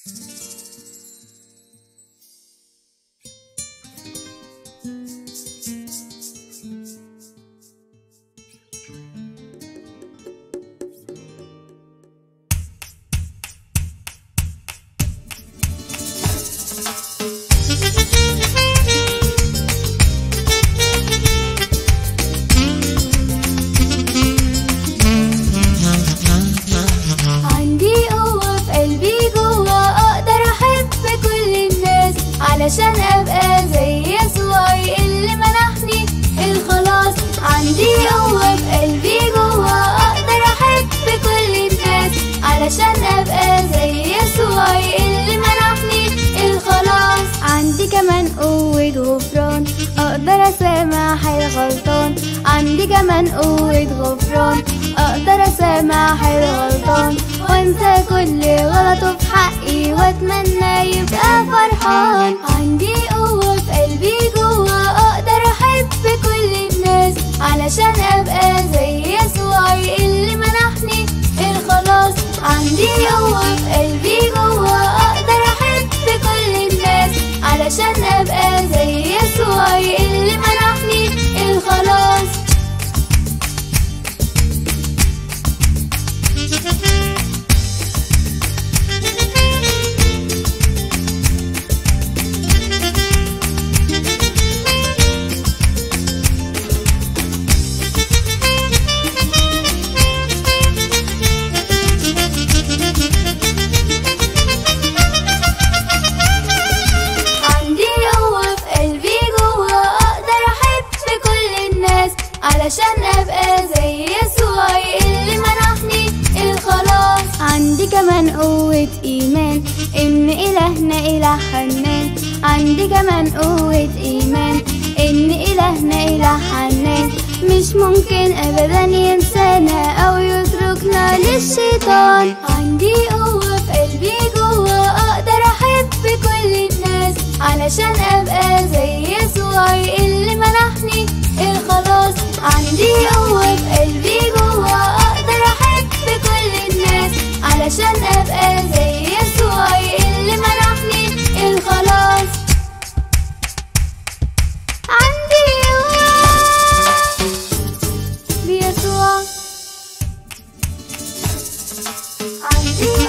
عندي قوة في قلبي جوه أقدر أحب كل الناس علشان أبقى زي يسوع اللي منحني الخلاص عندي قوة في قلبي جوه أقدر أحب كل الناس علشان أبقى زي يسوع اللي منحني الخلاص عندي كمان قوة غفران أقدر أسامح الغلطان عندي كمان قوة غفران أقدر أسامح الغلطان وأنسى كل غلطه في حقي وأتمنى يبقى فرحان عندي قوة في قلبي جوه أقدر أحب كل الناس علشان أبقى زي يسوع اللي منحني الخلاص عندي قوة في قلبي جوه أقدر أحب كل الناس علشان أبقى زي يسوع اللي منحني الخلاص عندي قوة في قلبي جوه أقدر أحب كل الناس علشان أبقى زي يسوع اللي منحني الخلاص عندي كمان قوة إيمان إن إلهنا إله حنان عندي كمان قوة إيمان إن إلهنا إله حنان مش ممكن أبدا ينسانا أو يتركنا للشيطان عندي قوة في قلبي جوه أقدر أحب كل الناس علشان أبقى زي يسوع اللي منحني الخلاص عندي قوة في قلبي جوه أقدر أحب كل الناس علشان أبقى زي يسوع اللي منحني الخلاص عندي قوة بيسوع عندي